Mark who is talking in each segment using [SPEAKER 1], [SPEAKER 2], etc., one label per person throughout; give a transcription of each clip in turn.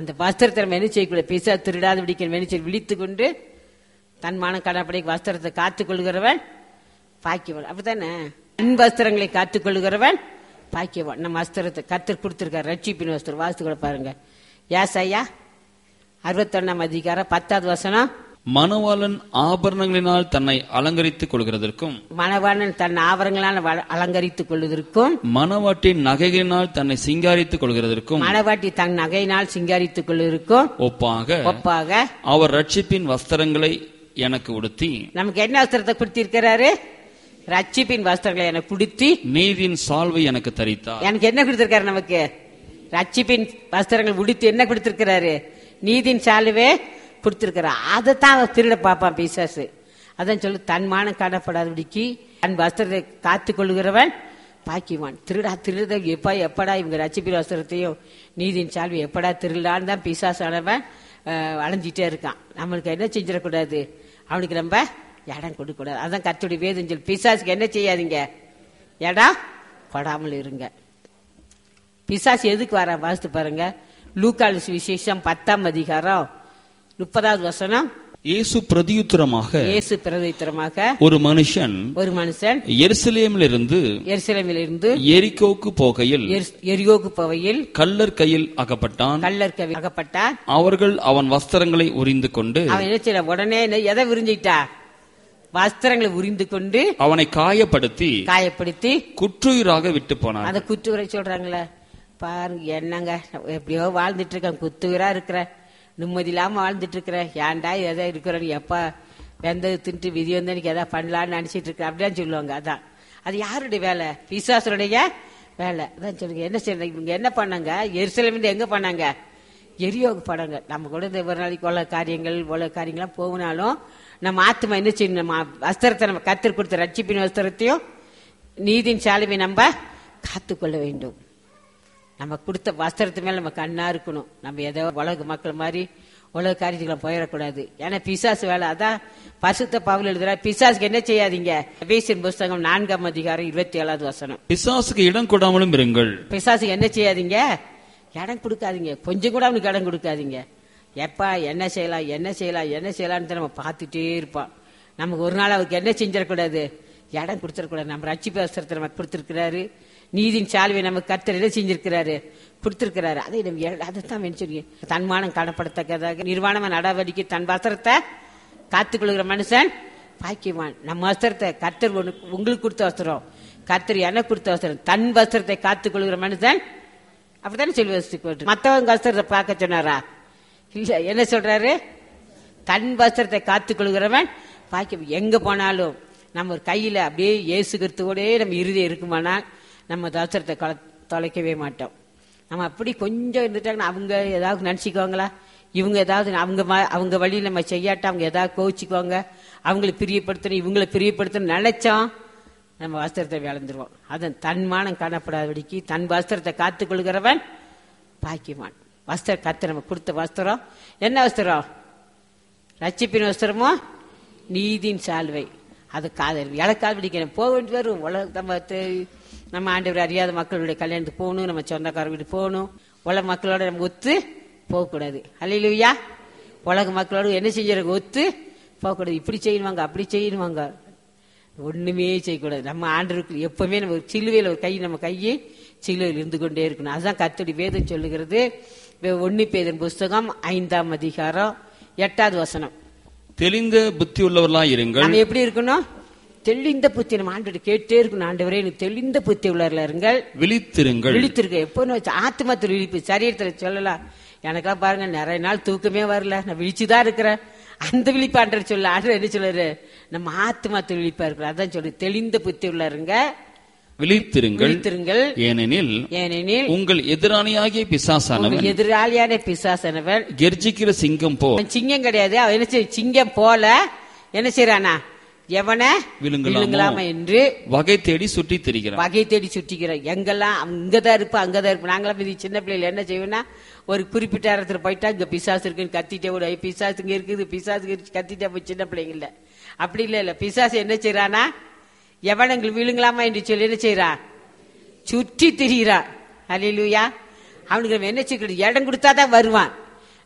[SPEAKER 1] அந்த வஸ்திரத்தை நம்ம என்ன செய்யக்கூடாது பிசா திருடாத பிடிக்கிற மெனிச்சர் விழித்து கொண்டு தன் மான கடப்படை வஸ்திரத்தை காத்துக் கொள்கிறவன் பாக்கியவன் அப்படித்தானே தன் வஸ்திரங்களை காத்துக் கொள்கிறவன் பாக்கியவன் நம்ம வஸ்திரத்தை கத்தர் கொடுத்துருக்காரு ரட்சிப்பின் வஸ்திரம் வாசித்து கூட பாருங்க யாஸ் ஐயா அறுபத்தொன்னாம் அதிகாரம் பத்தாவது வசனம்
[SPEAKER 2] மணவாளன் ஆபரணங்களினால் தன்னை அலங்கரித்துக் கொள்கிறதற்கும்
[SPEAKER 1] மணவாளன் தன் ஆவரங்களால் வ- அலங்கரித்துக் கொள்வதற்கும்
[SPEAKER 2] மணவாட்டின் நகைகளினால் தன்னை சிங்காரித்துக் கொள்கிறதற்கும்
[SPEAKER 1] மணவாட்டி தன் நகையினால் சிங்காரித்துக் கொள்வதற்கும்
[SPEAKER 2] ஒப்பாக
[SPEAKER 1] ஒப்பாக
[SPEAKER 2] அவர் ரட்சிப்பின் வஸ்திரங்களை எனக்கு உடுத்தி
[SPEAKER 1] நமக்கு என்ன வஸ்திரத்தை கொடுத்திருக்கிறாரு ரட்சிப்பின் வஸ்திரங்களை எனக்கு கொடுத்தி
[SPEAKER 2] நீதியின் சால்வை எனக்கு தரித்தார்
[SPEAKER 1] எனக்கு என்ன கொடுத்திருக்காரு நமக்கு ரட்சிப்பின் வஸ்திரங்கள் உடுத்தி என்ன கொடுத்திருக்கிறாரு நீதின் சாலுவே கொடுத்திருக்கிறார் அதைத்தான் அவன் திருட பார்ப்பான் பிசாசு அதான் சொல்லு தன் மானம் காணப்படாதபடிக்கு தன் வஸ்திரத்தை காத்து கொள்கிறவன் பாக்கிவான் திருடா திருட எப்பா எப்படா இவங்க ரட்சிப்பின் வஸ்திரத்தையும் நீதியின் சால்வை எப்படா திருடலான்னு தான் பிசாசானவன் அஹ், அலைஞ்சிட்டே இருக்கான் நம்மளுக்கு என்ன செஞ்சிடக்கூடாது அவனுக்கு நம்ம இடம் கொடுக்கக்கூடாது அதான் கத்துடைய வேதம் சொல்லி பிசாசுக்கு என்ன செய்யாதீங்க இடம் கொடாமல் இருங்க பிசாசு எதுக்கு வர வாசித்து பாருங்க லூக்கால் விசேஷம் பத்தாம் அதிகாரம் முப்பதாவது வசனம்
[SPEAKER 2] இயேசு பிரதியுத்தரமாக
[SPEAKER 1] இயேசு பிரதித்திரமாக
[SPEAKER 2] ஒரு மனுஷன்
[SPEAKER 1] ஒரு மனுஷன்
[SPEAKER 2] எருசலேமிலிருந்து
[SPEAKER 1] எருசலேமிலிருந்து
[SPEAKER 2] எரிக்கோக்கு போகையில்
[SPEAKER 1] எரி- எரியோகு பவையில்
[SPEAKER 2] கள்ளர் கையில் அகப்பட்டான்
[SPEAKER 1] கள்ளர் கவி அகப்பட்டார்
[SPEAKER 2] அவர்கள் அவன் வஸ்திரங்களை உரிந்து கொண்டு
[SPEAKER 1] அவன் என்ன செய்ய உடனே என்ன- எதை விரிஞ்சிட்டா வஸ்திரங்களை உரிந்து கொண்டு
[SPEAKER 2] அவனை காயப்படுத்தி
[SPEAKER 1] காயப்படுத்தி
[SPEAKER 2] குற்றுயிராக விட்டு போனான்
[SPEAKER 1] அதை குத்துவரை சொல்றாங்களே பாருங்க என்னங்க எப்படியோ வாழ்ந்துட்டு இருக்கேன் குத்துவரா இருக்கிறேன் நிம்மதி இல்லாம வாழ்ந்துட்டு இருக்கிறேன் ஏன்டா எதை இருக்கிறேன் எப்ப வெந்தது தின்ட்டு விதி வந்து எனக்கு எதாவது பண்ணலான்னு நினைச்சிட்டு இருக்கேன் அப்படிதான் சொல்லுவாங்க அதான் அது யாருடைய வேலை பிசாசுடைய வேலை அதான் சொல்லுங்க என்ன செய்யறாங்க இவங்க என்ன பண்ணாங்க எருசலேமிருந்து எங்க பண்ணாங்க எரியோகு படங்க நம்ம கூட இந்த ஒரு நாளைக்கு உள்ள காரியங்கள் உள்ள காரியங்கள்லாம் போகனாலும் நம்ம ஆத்மா என்ன செய்யணும் நம்ம வஸ்திரத்தை நம்ம கத்திர கொடுத்த ரட்சிப்பின் வஸ்திரத்தையும் நீதியின் சாலுவை நம்ம காத்துக்கொள்ள வேண்டும் நம்ம கொடுத்த வஸ்திரத்து மேல நம்ம கண்ணா இருக்கணும் நம்ம ஏதோ உலக மக்கள் மாதிரி உலக காரியத்துக்குள்ள போயிடக்கூடாது ஏன்னா பிசாசு வேலை அதான் பரிசுத்த பவுல் எழுதுறா பிசாசுக்கு என்ன செய்யாதீங்க எபேசியர் புஸ்தகம் நான்காம் அதிகாரம் இருபத்தி ஏழாவது வசனம்
[SPEAKER 2] பிசாசுக்கு இடம் கொடாமலும் இருங்கள்
[SPEAKER 1] பிசாசுக்கு என்ன செய்யாதீங்க இடம் கொடுக்காதீங்க கொஞ்சம் கூட அவனுக்கு இடம் கொடுக்காதீங்க எப்பா என்ன செய்யலாம் என்ன செய்யலாம் என்ன செய்யலாம்னு நம்ம பார்த்துட்டே இருப்பான் நமக்கு ஒரு நாள் அவருக்கு என்ன செஞ்சிடக்கூடாது இடம் கொடுத்துடக்கூடாது நம்ம ரட்சிப்பு அவசரத்தை நமக்கு கொடுத்துருக்கிறாரு நீதியின் சால்வை நமக்கு கர்த்தர் என்ன செஞ்சிருக்கிறாரு கொடுத்திருக்கிறாரு அதை நம்ம எ- அதைத்தான் மென்ஷன் தன்மானம் காணப்படத்தக்கதாக நிர்வாணமான நடவடிக்கை தன் வஸ்திரத்தை காத்துக்கொள்கிற மனுஷன் பாக்கியவான் நம்ம வஸ்திரத்தை கர்த்தர் உனக்கு- உங்களுக்கு கொடுத்த வஸ்திரம் கர்த்தர் எனக்கு கொடுத்த வஸ்திரம் தன் வஸ்திரத்தை காத்துக்கொள்கிற மனுஷன் அப்படித்தானே சொல்லி வச்சுட்டு மத்தவங்க வஸ்திரத்தை பார்க்க சொன்னாரா இல்ல என்ன சொல்றாரு தன் வஸ்திரத்தை காத்துக்கொள்கிறவன் பாக்கியம் எங்க போனாலும் நம்ம ஒரு கையில அப்படியே இயேசு கிறிஸ்துவோடே நம்ம இறுதி இருக்குமானால் நம்ம வஸ்திரத்தை கல- தொலைக்கவே மாட்டோம் நம்ம அப்படி கொஞ்சம் இருந்துட்டாங்கன்னா அவங்க ஏதாவது நினச்சிக்குவாங்களா இவங்க ஏதாவது அவங்க ம- அவங்க வழியில் நம்ம செய்யாட்ட அவங்க ஏதாவது கோச்சிக்குவாங்க அவங்களை பிரியப்படுத்தணும் இவங்களை பிரியப்படுத்தணும் நினைச்சோம் நம்ம வஸ்திரத்தை விளந்துருவோம் அதன் தன்மானம் காணப்படாதபடிக்கு தன் வஸ்திரத்தை காத்துக்கொள்கிறவன் பாக்கியவான் வஸ்திர கத்து நம்ம கொடுத்த வஸ்திரம் என்ன வஸ்திரம் ரட்சிப்பின் வஸ்திரமோ நீதியின் சால்வை அது காதல் இலக்கால் பிடிக்கணும் போக வேண்டி வரும் உலக நம்ம தெ- நம்ம ஆண்டவர் அறியாத மக்களுடைய கல்யாணத்துக்கு போகணும் நம்ம சொந்தக்கார வீடு போகணும் உலக மக்களோட நம்ம ஒத்து போகக்கூடாது அல்லையா உலக மக்களோட என்ன செஞ்சிருக்க ஒத்து போகக்கூடாது இப்படி செய்யணுவாங்க அப்படி செய்யணுவாங்க ஒண்ணுமே செய்யக்கூடாது நம்ம ஆண்டருக்கு எப்பவுமே நம்ம சிலுவையில் ஒரு கை நம்ம கையை சிலுவையில் இருந்து கொண்டே இருக்கணும் அதுதான் கத்தடி வேதம் சொல்லுகிறது ஒன்னு பேதன் புஸ்தகம் ஐந்தாம் அதிகாரம் எட்டாவது வசனம்
[SPEAKER 2] தெளிந்த புத்தியுள்ளவர்களாய் இருங்கள்
[SPEAKER 1] நம்ம எப்படி இருக்கணும் தெளிந்த புத்தி நம்ம ஆண்டு கேட்டே இருக்கணும் ஆண்டவரே எனக்கு தெளிந்த புத்தி உள்ளவர்களா இருங்கள்
[SPEAKER 2] விழித்திருங்கள்
[SPEAKER 1] விழித்திருக்க எப்போ ஆத்மத்தில் விழிப்பு சரீரத்துல சொல்லலாம் எனக்கெல்லாம் பாருங்க நிறைய நாள் தூக்கமே வரல நான் விழிச்சுதான் இருக்கிறேன் அந்த விழிப்பு ஆண்டவர் சொல்ல ஆண்டவர் என்ன சொல்லுறாரு நம்ம ஆத்மத்தில் விழிப்பா இருக்கிறோம் அதான் சொல்லு தெளிந்த புத்தி உள்ள இருங்க
[SPEAKER 2] விழித்திருங்கள்
[SPEAKER 1] விழித்திருங்கள்
[SPEAKER 2] ஏனெனில்
[SPEAKER 1] ஏனெனில்
[SPEAKER 2] உங்கள் எதிராளியாகிய பிசாசானவன்
[SPEAKER 1] உங்கள் எதிராளியான பிசாசனவன்
[SPEAKER 2] கெர்ஜிக்கிற சிங்கம் போ
[SPEAKER 1] அவன் சிங்கம் கிடையாது அவன் என்ன செய்ய சிங்கம் போல என்ன செய்யறானா எவனை
[SPEAKER 2] விழுங்கலாமோ?
[SPEAKER 1] விழுங்கலாமா என்று
[SPEAKER 2] வகை தேடி சுற்றித் திரிகிறான்
[SPEAKER 1] வகை தேடி சுற்றிக்கிறோம் எங்கெல்லாம் அங்கதான் இருப்போம் அங்கதான் இருப்போம் நாங்களாம் இது சின்ன பிள்ளைல என்ன செய்வோம்னா ஒரு குறிப்பிட்ட இடத்துல போயிட்டா இங்க பிசாசு இருக்குன்னு கத்திட்டே விட பிசாசு இங்க இருக்குது பிசாசு இருக்கு, கத்திட்டே போய் சின்ன பிள்ளைங்கள அப்படி இல்ல இல்ல பிசாசு என்ன செய்யறானா எவனங்கள் விழுங்கலாமா என்று சொல்லி என்ன செய்யறான் சுற்றி திரிகிறான் அல்லையா அவனுக்கு நம்ம என்ன செய்யக்கூடாது இடம் கொடுத்தாதான் வருவான்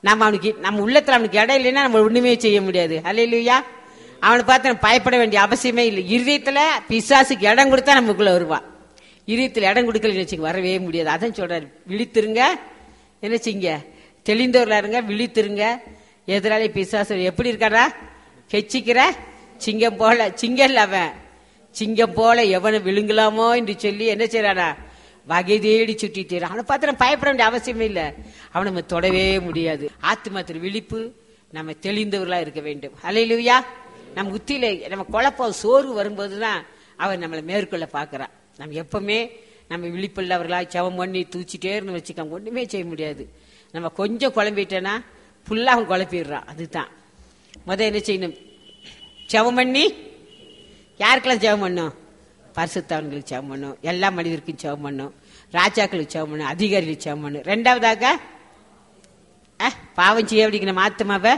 [SPEAKER 1] நம்ம அவனுக்கு நம்ம உள்ளத்துல அவனுக்கு இடம் இல்லைன்னா நம்ம ஒண்ணுமே செய்ய முடியாது அல்லையா அவனை பார்த்து நம்ம பயப்பட வேண்டிய அவசியமே இல்லை இருதயத்துல பிசாசுக்கு இடம் கொடுத்தா நமக்குள்ள வருவான் இருதயத்துல இடம் கொடுக்கலன்னு வச்சுக்க வரவே முடியாது அதான் சொல்றாரு விழித்திருங்க என்ன செய்யுங்க தெளிந்தவர்களா இருங்க விழித்திருங்க எதிராளி பிசாசு எப்படி இருக்காரா கெச்சிக்கிற சிங்கம் போல சிங்கம் இல்ல அவன் சிங்கம் போல எவனை விழுங்கலாமோ என்று சொல்லி என்ன செய்யறானா வகை தேடி சுட்டிட்டு அவனை பார்த்து நம்ம பயப்பட வேண்டிய அவசியமே இல்லை அவனை நம்ம தொடவே முடியாது ஆத்மாத்திர விழிப்பு நம்ம தெளிந்தவர்களா இருக்க வேண்டும் அலையிலுயா நம்ம உத்தியில நம்ம குழப்பம் சோறு வரும்போதுதான் அவர் நம்மளை மேற்கொள்ள பார்க்கறான் நம்ம எப்பவுமே நம்ம விழிப்புள்ளவர்களா செவம் பண்ணி தூச்சிட்டே இருந்து வச்சுக்கோங்க ஒண்ணுமே செய்ய முடியாது நம்ம கொஞ்சம் குழம்பிட்டேன்னா ஃபுல்லா அவன் குழப்பிடுறான் அதுதான் முத என்ன செய்யணும் செவம் பண்ணி யாருக்கெல்லாம் ஜெபம் பண்ணும் பரிசுத்தவன்களுக்கு ஜெபம் பண்ணும் எல்லா மனிதருக்கும் ஜெபம் பண்ணும் ராஜாக்களுக்கு ஜெபம் பண்ணும் அதிகாரிகளுக்கு ஜெபம் பண்ணும் ரெண்டாவதாக அஹ், பாவம் செய்ய அப்படிங்கிற ஆத்மாவை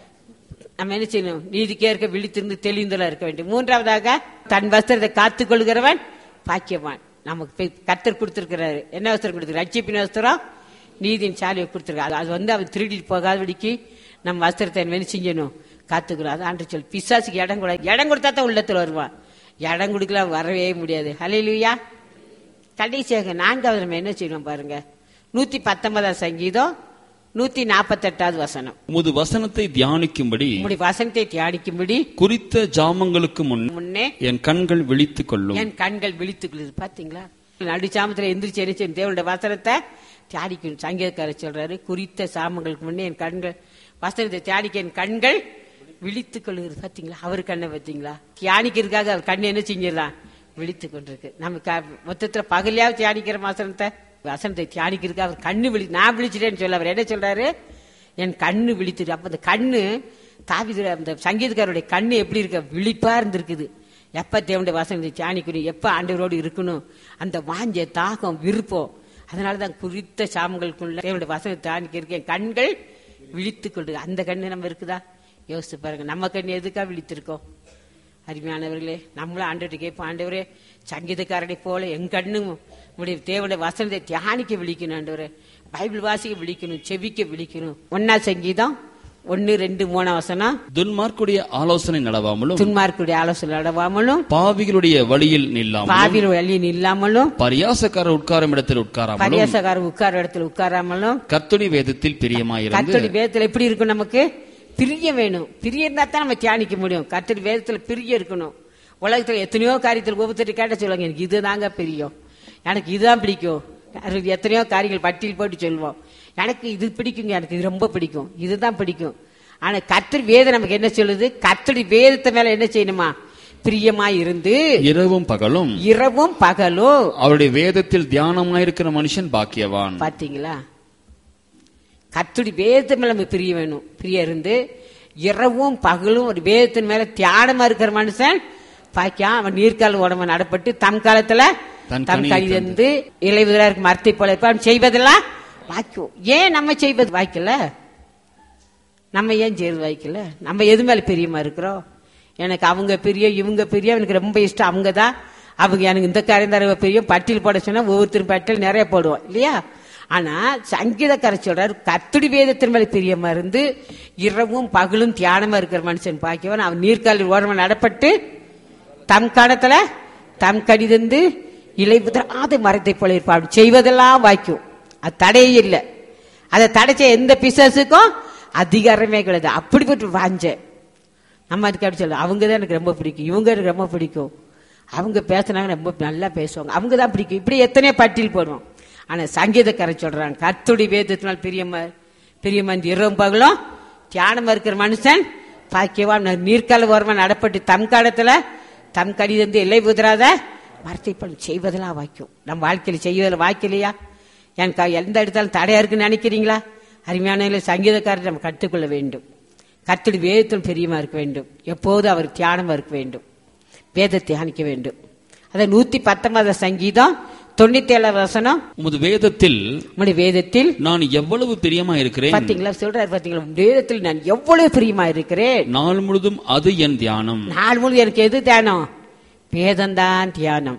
[SPEAKER 1] நம்ம என்ன செய்யணும் நீதிக்கே இருக்க விழித்திருந்து தெளிந்துல இருக்க வேண்டும் மூன்றாவதாக தன் வஸ்திரத்தை காத்துக் கொள்கிறவன் பாக்கியவான் நமக்கு பெ- கர்த்தர் கொடுத்திருக்கிறாரு என்ன வஸ்திரம் கொடுத்துருக்காரு ரட்சிப்பின் வஸ்திரம் நீதியின் சாலையை கொடுத்துருக்காரு அது வந்து அவன் திருடிட்டு போகாதபடிக்கு நம்ம வஸ்திரத்தை என்ன செஞ்சணும் காத்துக்கிறோம் அது ஆண்டு சொல் பிசாசுக்கு இடம் கூட இடம் கொடுத்தா தான் உள்ளத்துல வருவான் இடம் கொடுக்கலாம் வரவே முடியாது ஹலையிலுயா கடைசியாக நான்காவது நம்ம என்ன செய்யணும் பாருங்க நூத்தி பத்தொன்பதாம் சங்கீதம் நூத்தி நாற்பத்தெட்டாவது வசனம்
[SPEAKER 2] உமது வசனத்தை தியானிக்கும்படி
[SPEAKER 1] உங்களுடைய வசனத்தை தியானிக்கும்படி
[SPEAKER 2] குறித்த ஜாமங்களுக்கு முன்
[SPEAKER 1] முன்னே
[SPEAKER 2] என் கண்கள் விழித்துக் கொள்ளும்
[SPEAKER 1] என் கண்கள் விழித்துக்குள்ளது பாத்தீங்களா நடுச்சாமத்துல எந்திரிச்சு எரிச்சு தேவனுடைய வசனத்தை தியானிக்கணும் சங்கீதக்காரர் சொல்றாரு குறித்த சாமங்களுக்கு முன்னே என் கண்கள் வசனத்தை தியானிக்க என் கண்கள் விழித்துக் கொள்ளுகிறது பாத்தீங்களா அவர் கண்ணை பாத்தீங்களா தியானிக்கிறதுக்காக அவர் கண்ணு என்ன செஞ்சிடலாம் விழித்து கொண்டிருக்கு நம்ம க- மொத்தத்துல பகலையாவது தியானிக்கிற வசனத்தை வசனத்தை தியானிக்கிறதுக்கு அவர் கண்ணு விழி நான் விழிச்சிட்டேன்னு சொல்ல அவர் என்ன சொல்றாரு என் கண்ணு விழித்துட்டு அப்ப அந்த கண்ணு தாவிது அந்த சங்கீதக்காரருடைய கண்ணு எப்படி இருக்க விழிப்பா இருந்திருக்குது எப்ப தேவனுடைய வசனத்தை தியானிக்கணும் எப்ப ஆண்டவரோடு இருக்கணும் அந்த வாஞ்ச தாகம் விருப்பம் அதனாலதான் குறித்த சாமங்களுக்குள்ள தேவனுடைய வசனத்தை தியானிக்கிறதுக்கு என் கண்கள் விழித்துக் கொண்டு அந்த கண்ணு நம்ம இருக்குதா யோசிச்சு பாருங்க நம்ம கண்ணு எதுக்கா விழித்திருக்கோம் அருமையானவர்களே நம்மளும் ஆண்டவர்கிட்ட கேட்போம் ஆண்டவரே சங்கீதக்காரனை போல என் கண்ணும் உடைய தேவனுடைய வசனத்தை தியானிக்க விழிக்கணும் ஆண்டவரே பைபிள் வாசிக்க விழிக்கணும் செவிக்க விழிக்கணும் ஒன்னா சங்கீதம் ஒன்னு ரெண்டு மூணாம் வசனம்
[SPEAKER 2] துன்மார்க்குடைய ஆலோசனை நடவாமலும்
[SPEAKER 1] துன்மார்க்குடைய ஆலோசனை நடவாமலும்
[SPEAKER 2] பாவிகளுடைய வழியில் நில்லாமலும்
[SPEAKER 1] பாவியில் வழியில் இல்லாமலும்
[SPEAKER 2] பரியாசக்காரர் உட்காரும் இடத்தில் உட்காராமலும்
[SPEAKER 1] பரியாசக்காரர் உட்கார இடத்துல உட்காராமலும்
[SPEAKER 2] கர்த்தருடைய வேதத்தில் பிரியமாயிருந்து
[SPEAKER 1] கர்த்தடி வேதத்துல எப்படி இருக்கும் நமக்கு பிரிய வேணும் பிரிய இருந்தா தான் நம்ம தியானிக்க முடியும் கர்த்தடி வேதத்துல பிரிய இருக்கணும் உலகத்துல எத்தனையோ காரியத்தில் ஒவ்வொருத்தர் கேட்ட சொல்லுவாங்க எனக்கு இதுதாங்க பிரியம் எனக்கு இதுதான் பிடிக்கும் அது எத்தனையோ காரியங்கள் பட்டியல் போட்டு சொல்லுவோம் எனக்கு இது பிடிக்குங்க எனக்கு இது ரொம்ப பிடிக்கும் இதுதான் பிடிக்கும் ஆனா கர்த்தர் வேதம் நமக்கு என்ன சொல்லுது கர்த்தடி வேதத்தை மேல என்ன செய்யணுமா பிரியமா இருந்து
[SPEAKER 2] இரவும் பகலும்
[SPEAKER 1] இரவும் பகலும்
[SPEAKER 2] அவருடைய வேதத்தில் தியானமாயிருக்கிற மனுஷன் பாக்கியவான்
[SPEAKER 1] பாத்தீங்களா கத்துடி வேதத்து மேல நம்ம பிரிய வேணும் பிரிய இருந்து இரவும் பகலும் ஒரு வேதத்தின் மேல தியானமா இருக்கிற மனுஷன் பாக்கியா அவன் நீர்க்கால் உடம்பு நடப்பட்டு தம் காலத்துல
[SPEAKER 2] தன்
[SPEAKER 1] தம்
[SPEAKER 2] கனியை
[SPEAKER 1] கழிந்து இலைவுதலா இருக்கு மரத்தை போல இருப்பான். அவன் செய்வதெல்லாம் வாய்க்கும் ஏன் நம்ம செய்வது வாய்க்கல நம்ம ஏன் செய்வது வாய்க்கல நம்ம எது மேல பிரியமா இருக்கிறோம் எனக்கு அவங்க பெரிய இவங்க பெரிய எனக்கு ரொம்ப இஷ்டம் அவங்க தான் அவங்க எனக்கு இந்த காரியம் தர பெரியும் பட்டியல் போட சொன்னா ஒவ்வொருத்தரும் பட்டியல் நிறைய போடுவோம் இல்லையா ஆனா சங்கீதக்கார சொல்றாரு கத்துடி வேதத்தின் மேல பிரியமா இருந்து இரவும் பகலும் தியானமா இருக்கிற மனுஷன் பாக்கியவன் அவன் நீர்க்காலில் ஓரமா நடப்பட்டு தம் காலத்துல தம் கடிதந்து இலை புதராத மரத்தை போல இருப்பான் செய்வதெல்லாம் வாய்க்கும் அது தடையே இல்லை அதை தடைச்ச எந்த பிசாசுக்கும் அதிகாரமே கிடையாது அப்படிப்பட்டு வாஞ்ச நம்ம அதுக்கு அப்படி சொல்ல அவங்க தான் எனக்கு ரொம்ப பிடிக்கும் இவங்க எனக்கு ரொம்ப பிடிக்கும் அவங்க பேசுனாங்க ரொம்ப நல்லா பேசுவாங்க அவங்க தான் பிடிக்கும் இப்படி எத்தனையோ பட்டியல் போடுவோம் ஆனா சங்கீதக்காரன் சொல்றாங்க கத்துடி வேதத்தினால் பிரியமா பிரியமா இந்த இரவும் பகலும் தியானமா இருக்கிற மனுஷன் பாக்கியவான் நீர்க்கால ஓரமா நடப்பட்டு தம் காலத்துல தம் கடிதந்து எல்லை உதிராத வார்த்தை பலன் செய்வதெல்லாம் வாய்க்கும் நம்ம வாழ்க்கையில செய்வதில் வாய்க்கலையா எனக்கு எந்த இடத்தாலும் தடையா இருக்குன்னு நினைக்கிறீங்களா அருமையான சங்கீதக்காரர் நம்ம கற்றுக்கொள்ள வேண்டும் கர்த்தடி வேதத்தில் பிரியமா இருக்க வேண்டும் எப்போதும் அவர் தியானமா இருக்க வேண்டும் வேதத்தை தியானிக்க வேண்டும் அத நூத்தி பத்தொன்பதாம் சங்கீதம் தொண்ணூத்தி ஏழாவது வசனம்
[SPEAKER 2] உமது வேதத்தில்
[SPEAKER 1] நம்முடைய வேதத்தில்
[SPEAKER 2] நான் எவ்வளவு பிரியமா இருக்கிறேன்
[SPEAKER 1] பாத்தீங்களா சொல்றாரு பாத்தீங்களா வேதத்தில் நான் எவ்வளவு பிரியமா இருக்கிறேன்
[SPEAKER 2] நாள் முழுதும் அது என் தியானம்
[SPEAKER 1] நாள் முழு எனக்கு எது தியானம் வேதம்தான் தியானம்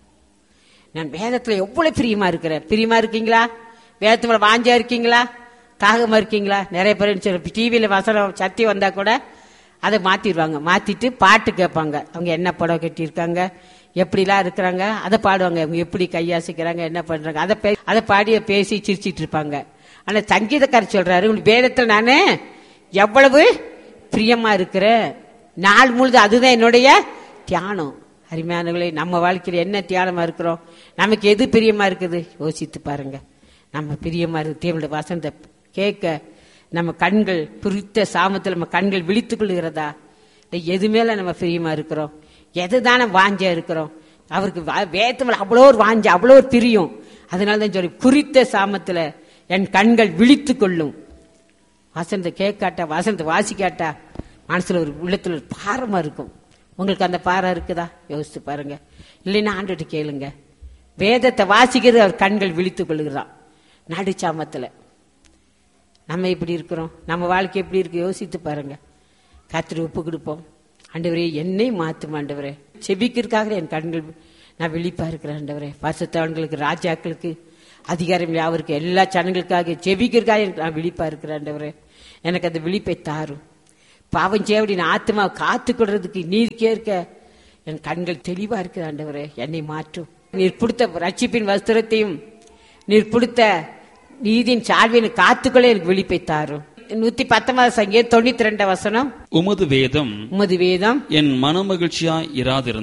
[SPEAKER 1] நான் வேதத்துல எவ்வளவு பிரியமா இருக்கிறேன் பிரியமா இருக்கீங்களா வேதத்து மேல வாஞ்சா இருக்கீங்களா தாகமா இருக்கீங்களா நிறைய பேர் சொல்லி டிவியில வசனம் சத்தி வந்தா கூட அதை மாத்திடுவாங்க மாத்திட்டு பாட்டு கேட்பாங்க அவங்க என்ன புடவை கட்டியிருக்காங்க எப்படிலாம் இருக்கிறாங்க அதை பாடுவாங்க அவங்க எப்படி கையாசிக்கிறாங்க என்ன பண்றாங்க அதை பே- அதை பாடி பேசி சிரிச்சிட்டு இருப்பாங்க ஆனா சங்கீதக்காரர் சொல்றாரு உன் வேதத்துல நானு எவ்வளவு பிரியமா இருக்கிறேன் நாள் முழுது அதுதான் என்னுடைய தியானம் அருமையானவர்களே நம்ம வாழ்க்கையில என்ன தியானமா இருக்கிறோம் நமக்கு எது பிரியமா இருக்குது யோசித்து பாருங்க நம்ம பிரியமா இருக்கு தேவனுடைய வசனத்தை கேட்க நம்ம கண்கள் குறித்த சாமத்தில் நம்ம கண்கள் விழித்துக் கொள்கிறதா இல்லை எது மேல நம்ம பிரியமா இருக்கிறோம் எதுதானே வாஞ்சா இருக்கிறோம் அவருக்கு வா- வேதத்துல அவ்வளோ ஒரு வாஞ்ச அவ்வளோ ஒரு பிரியம் அதனால தான் சொல்லி குறித்த சாமத்துல என் கண்கள் விழித்துக் கொள்ளும் வசனத்தை கேட்காட்டா வசனத்தை வாசிக்காட்டா மனசுல ஒரு உள்ளத்துல ஒரு பாரமா இருக்கும் உங்களுக்கு அந்த பாரம் இருக்குதா யோசிச்சு பாருங்க இல்லைன்னா ஆண்டுட்டு கேளுங்க வேதத்தை வாசிக்கிறது அவர் கண்கள் விழித்துக் கொள்கிறான் நடுச்சாமத்துல நம்ம எப்படி இருக்கிறோம் நம்ம வாழ்க்கை எப்படி இருக்கு யோசித்து பாருங்க கத்திரி உப்பு கொடுப்போம் ஆண்டவரே என்னை மாத்தும் ஆண்டவரே செபிக்கிறதுக்காக என் கண்கள் நான் விழிப்பா இருக்கிறேன் ஆண்டவரே பரிசுத்தவன்களுக்கு ராஜாக்களுக்கு அதிகாரம் யாவருக்கு எல்லா சனங்களுக்காக செபிக்கிறதுக்காக எனக்கு நான் விழிப்பா இருக்கிறேன் ஆண்டவரே எனக்கு அந்த விழிப்பை தாரும் பாவம் சேவடி நான் ஆத்மா காத்து கொள்றதுக்கு நீர் கேட்க என் கண்கள் தெளிவா இருக்குது ஆண்டவரே என்னை மாற்றும் நீர் கொடுத்த ரட்சிப்பின் வஸ்திரத்தையும் நீர் கொடுத்த நீதியின் சால்வியின் காத்துக்களே எனக்கு விழிப்பை தாரும் நூத்தி பத்தொன்பது சங்கீதம் தொண்ணூத்தி ரெண்டு வசனம்
[SPEAKER 2] உமது வேதம்
[SPEAKER 1] உமது வேதம்
[SPEAKER 2] என் மனமகிழ்ச்சியாய் இராதிருந்தது